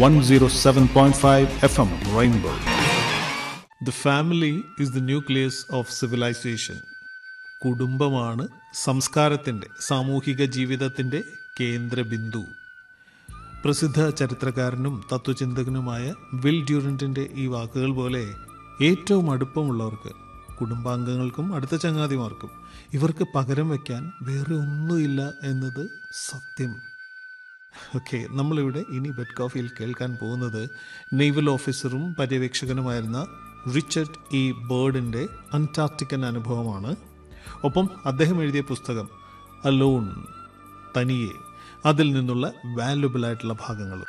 107.5 FM Rainbow. The family is the nucleus of civilization. കുടുംബമാണ് സംസ്കാരത്തിൻ്റെ സാമൂഹിക ജീവിതത്തിൻ്റെ കേന്ദ്രബിന്ദു പ്രസിദ്ധ ചരിത്രകാരനും തത്വചിന്തകനുമായ വിൽ ഡ്യൂറൻറ്റിൻ്റെ ഈ വാക്കുകൾ പോലെ ഏറ്റവും അടുപ്പമുള്ളവർക്ക് കുടുംബാംഗങ്ങൾക്കും അടുത്ത ചങ്ങാതിമാർക്കും ഇവർക്ക് പകരം വയ്ക്കാൻ വേറെ ഒന്നുമില്ല എന്നത് സത്യം ഓക്കെ നമ്മളിവിടെ ഇനി ബെഡ് കോഫിയിൽ കേൾക്കാൻ പോകുന്നത് നേവൽ ഓഫീസറും പര്യവേക്ഷകനുമായിരുന്ന റിച്ചർഡ് ഇ ബേർഡിൻ്റെ അന്റാർട്ടിക്കൻ അനുഭവമാണ് ഒപ്പം അദ്ദേഹം എഴുതിയ പുസ്തകം അലോൺ തനിയെ അതിൽ നിന്നുള്ള വാല്യുബിൾ ആയിട്ടുള്ള ഭാഗങ്ങളും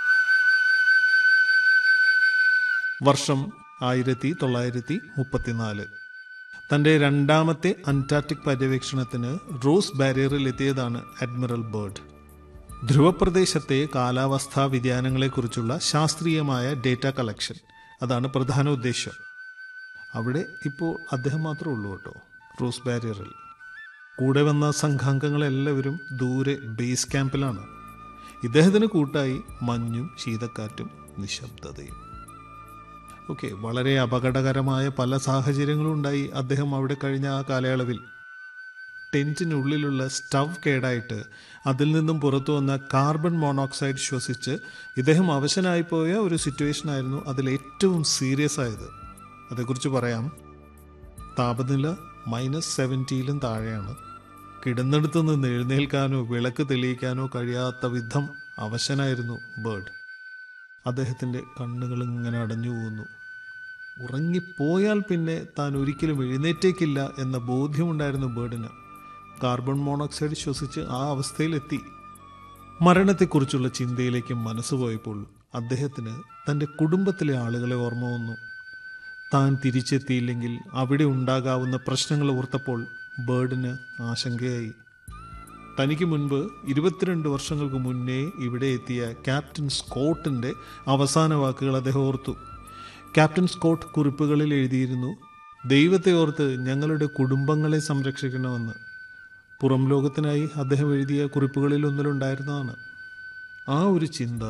വർഷം ആയിരത്തി തൊള്ളായിരത്തി മുപ്പത്തിനാല് തൻ്റെ രണ്ടാമത്തെ അന്റാർട്ടിക് പര്യവേക്ഷണത്തിന് റോസ് ബാരിയറിൽ എത്തിയതാണ് അഡ്മിറൽ ബേർഡ് ധ്രുവപ്രദേശത്തെ കാലാവസ്ഥാ വ്യതിയാനങ്ങളെക്കുറിച്ചുള്ള ശാസ്ത്രീയമായ ഡേറ്റ കളക്ഷൻ അതാണ് പ്രധാന ഉദ്ദേശം അവിടെ ഇപ്പോൾ അദ്ദേഹം മാത്രമേ ഉള്ളൂ കേട്ടോ റോസ് ബാരിയറിൽ കൂടെ വന്ന സംഘാംഗങ്ങളെല്ലാവരും ദൂരെ ബേസ് ക്യാമ്പിലാണ് ഇദ്ദേഹത്തിന് കൂട്ടായി മഞ്ഞും ശീതക്കാറ്റും നിശബ്ദതയും ഓക്കെ വളരെ അപകടകരമായ പല സാഹചര്യങ്ങളും ഉണ്ടായി അദ്ദേഹം അവിടെ കഴിഞ്ഞ ആ കാലയളവിൽ ടെൻറ്റിനുള്ളിലുള്ള സ്റ്റവ് കേടായിട്ട് അതിൽ നിന്നും പുറത്തു വന്ന കാർബൺ മോണോക്സൈഡ് ശ്വസിച്ച് ഇദ്ദേഹം അവശനായിപ്പോയ ഒരു സിറ്റുവേഷൻ ആയിരുന്നു അതിൽ ഏറ്റവും സീരിയസ് ആയത് അതേക്കുറിച്ച് പറയാം താപനില മൈനസ് സെവൻറ്റിയിലും താഴെയാണ് കിടന്നെടുത്ത് നിന്ന് എഴുന്നേൽക്കാനോ വിളക്ക് തെളിയിക്കാനോ കഴിയാത്ത വിധം അവശനായിരുന്നു ബേർഡ് അദ്ദേഹത്തിൻ്റെ കണ്ണുകൾ ഇങ്ങനെ അടഞ്ഞു പോകുന്നു ഉറങ്ങിപ്പോയാൽ പിന്നെ താൻ ഒരിക്കലും എഴുന്നേറ്റേക്കില്ല എന്ന ബോധ്യമുണ്ടായിരുന്നു ബേർഡിന് കാർബൺ മോണോക്സൈഡ് ശ്വസിച്ച് ആ അവസ്ഥയിലെത്തി മരണത്തെക്കുറിച്ചുള്ള ചിന്തയിലേക്ക് മനസ്സ് പോയപ്പോൾ അദ്ദേഹത്തിന് തൻ്റെ കുടുംബത്തിലെ ആളുകളെ ഓർമ്മ വന്നു താൻ തിരിച്ചെത്തിയില്ലെങ്കിൽ അവിടെ ഉണ്ടാകാവുന്ന പ്രശ്നങ്ങൾ ഓർത്തപ്പോൾ ബേർഡിന് ആശങ്കയായി തനിക്ക് മുൻപ് ഇരുപത്തിരണ്ട് വർഷങ്ങൾക്ക് മുന്നേ ഇവിടെ എത്തിയ ക്യാപ്റ്റൻ സ്കോട്ടിൻ്റെ അവസാന വാക്കുകൾ അദ്ദേഹം ഓർത്തു ക്യാപ്റ്റൻ സ്കോട്ട് കുറിപ്പുകളിൽ എഴുതിയിരുന്നു ദൈവത്തെ ഓർത്ത് ഞങ്ങളുടെ കുടുംബങ്ങളെ സംരക്ഷിക്കണമെന്ന് പുറം ലോകത്തിനായി അദ്ദേഹം എഴുതിയ കുറിപ്പുകളിൽ ഒന്നിലുണ്ടായിരുന്നതാണ് ആ ഒരു ചിന്ത